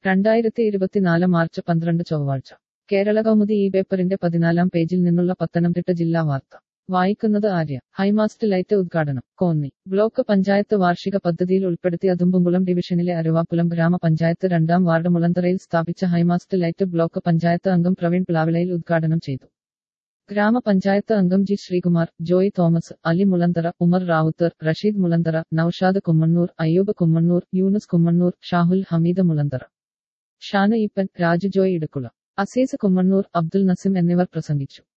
രണ്ടായിരത്തി ഇരുപത്തിനാല് മാർച്ച് പന്ത്രണ്ട് ചൊവ്വാഴ്ച കേരള കൗമുദി ഈ പേപ്പറിന്റെ പതിനാലാം പേജിൽ നിന്നുള്ള പത്തനംതിട്ട ജില്ലാ വാർത്ത വായിക്കുന്നത് ആര്യ ഹൈമാസ്റ്റ് ലൈറ്റ് ഉദ്ഘാടനം കോന്നി ബ്ലോക്ക് പഞ്ചായത്ത് വാർഷിക പദ്ധതിയിൽ ഉൾപ്പെടുത്തി അതുമ്പുംകുളം ഡിവിഷനിലെ അരുവാപ്പുലം ഗ്രാമപഞ്ചായത്ത് രണ്ടാം വാർഡ് മുളന്തറയിൽ സ്ഥാപിച്ച ഹൈമാസ്റ്റ് ലൈറ്റ് ബ്ലോക്ക് പഞ്ചായത്ത് അംഗം പ്രവീൺ പ്ലാവിളയിൽ ഉദ്ഘാടനം ചെയ്തു ഗ്രാമപഞ്ചായത്ത് അംഗം ജി ശ്രീകുമാർ ജോയ് തോമസ് അലി മുളന്തറ ഉമർ റാവുത്തർ റഷീദ് മുളന്തറ നൌഷാദ് കുമ്മണ്ണൂർ അയ്യൂബ് കുമ്മണ്ണൂർ യൂനുസ് കുമ്മണ്ണൂർ ഷാഹുൽ ഹമീദ് മുളന്തറ ഷാന ഈപ്പൻ രാജു ജോയ് ഇടക്കുള അസീസ് കുമ്മണ്ണൂർ അബ്ദുൽ നസിം എന്നിവർ പ്രസംഗിച്ചു